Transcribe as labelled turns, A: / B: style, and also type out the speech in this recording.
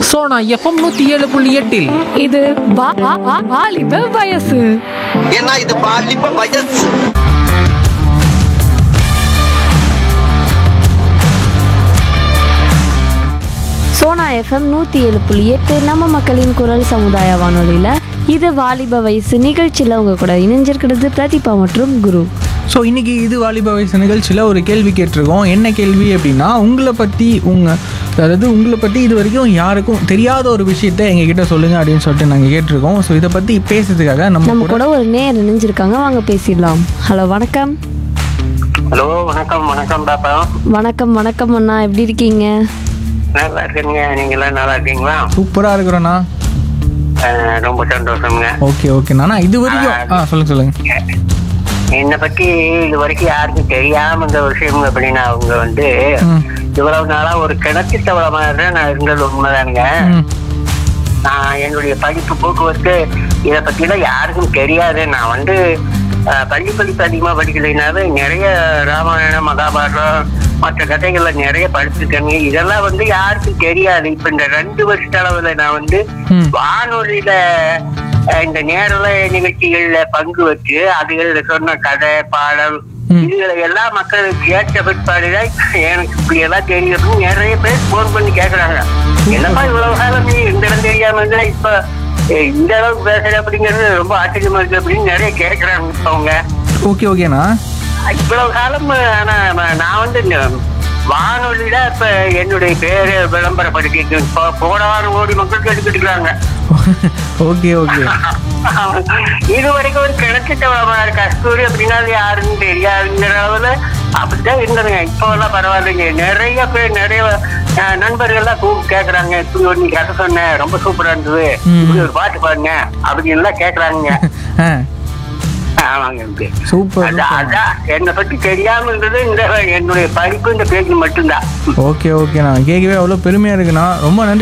A: Sona FM நூத்தி ஏழு புள்ளி எட்டில்
B: இது வா- வா- வா- வாலிப வயசு
C: ஏன்னா இது பாலிப்ப வயசு
D: சோனா எஃப்எம் நூற்றி ஏழு புள்ளி எட்டு நம்ம மக்களின் குரல் சமுதாய வானொலியில் இது வாலிப வயசு நிகழ்ச்சியில் உங்க கூட இணைஞ்சிருக்கிறது பிரதீபா மற்றும் குரு
E: ஸோ இன்னைக்கு இது வாலிப வயசு நிகழ்ச்சியில் ஒரு கேள்வி கேட்டிருக்கோம் என்ன கேள்வி அப்படின்னா உங்களை பற்றி உங்கள் அதாவது உங்களை பற்றி இது வரைக்கும் யாருக்கும் தெரியாத ஒரு விஷயத்த எங்ககிட்ட சொல்லுங்கள் அப்படின்னு சொல்லிட்டு நாங்கள் கேட்டிருக்கோம் ஸோ இதை பற்றி பேசுறதுக்காக நம்ம
D: நம்ம
E: கூட
D: கூட ஒரு நேர் இணைஞ்சிருக்காங்க வாங்க பேசிடலாம் ஹலோ வணக்கம்
F: ஹலோ வணக்கம் வணக்கம் பாப்பா
D: வணக்கம் வணக்கம் அண்ணா எப்படி இருக்கீங்க
F: நல்லா இருக்கீங்க நீங்க எல்லாம் நல்லா இருக்கீங்களா
E: சூப்பராக இருக்கிறோண்ணா
F: அஹ், ரொம்ப சந்தோஷம்ங்க
E: ஓகே ஓகேண்ணா இது வரைக்கும் ஆ சொல்லுங்கள் சொல்லுங்கள்
F: என்னை பத்தி இது வரைக்கும் யாருக்கும் தெரியாம இந்த விஷயம் அப்படின்னா அவங்க வந்து
E: ம்.
F: இவ்வளவு நாளா ஒரு கிணத்து தவளை மாதிரி தான் நான் இருந்தது உண்மைதானுங்க
E: ம்
F: நான் என்னுடைய படிப்பு போக்குவரத்து இதை பத்திலாம் யாருக்கும் தெரியாது நான் வந்து அஹ், பள்ளி படிப்பு அதிகமா படிக்கலைனாலும் நிறைய ராமாயணம் மகாபாரதம் மற்ற கதைகள்ல நிறைய படிச்சிருக்கேங்க இதெல்லாம் வந்து யாருக்கும் தெரியாது இப்ப இந்த ரெண்டு வருஷ அளவுல நான் வந்து
E: ம்.
F: வானொலியில அஹ், இந்த நேரல நிகழ்ச்சிகள்ல பங்கு வச்சு அதுகள்ல சொன்ன கதை பாடல்
E: ம்.
F: இதுகளை எல்லா மக்களுக்கு ஏற்ற பிற்பாடுதான் எனக்கு இப்படி எல்லாம் தெரியும் நிறைய பேர் போன் பண்ணி கேக்குறாங்க என்னப்பா இவ்வளவு காலம் நீ இந்த இடம் தெரியாம இருந்தா இப்ப அஹ், இந்த அளவுக்கு பேசுற அப்படிங்கிறது ரொம்ப ஆச்சரியமா இருக்கு அப்படின்னு நிறைய கேக்குறாங்க இப்ப அவங்க
E: ஓகே ஓகேண்ணா
F: இவ்வளவு காலம் ஆனா ம- நான் வந்து இந்த வானொலியில இப்ப என்னுடைய பேரு விளம்பரப்படுத்தி இப்போ போன வாரம் கோடி மக்கள் கேட்டுக்கிட்டு இருக்காங்க
E: ஓகே ஓகே
F: இது வரைக்கும் ஒரு கிடைச்சிட்ட கஸ்தூரி அப்படின்னா அது யாருன்னு தெரியாதுங்கிற அளவுல அப்படித்தான் இருந்ததுங்க இப்போ எல்லாம் பரவாயில்லைங்க நிறைய பேர் நிறைய அஹ், நண்பர்கள்லாம் கூப்பிட்டு கேக்குறாங்க இப்படி ஒரு நீ கதை சொன்ன ரொம்ப சூப்பரா இருந்தது
E: ம்.
F: இப்படி ஒரு பாட்டு பாருங்க அப்படின்னு எல்லாம் கேக்குறாங்க
E: ஆ
F: ஆமாங்க இருக்கு.
E: சூப்பர்
F: அதான் அதான் என்னை பத்தி தெரியாம இருந்தது இந்த என்னுடைய படிப்பு இந்த பேச்சு மட்டும்தான்
E: ஓகே ஓகேண்ணா கேட்கவே அவ்வளோ பெருமையாக இருக்குண்ணா ரொம்ப நன்றி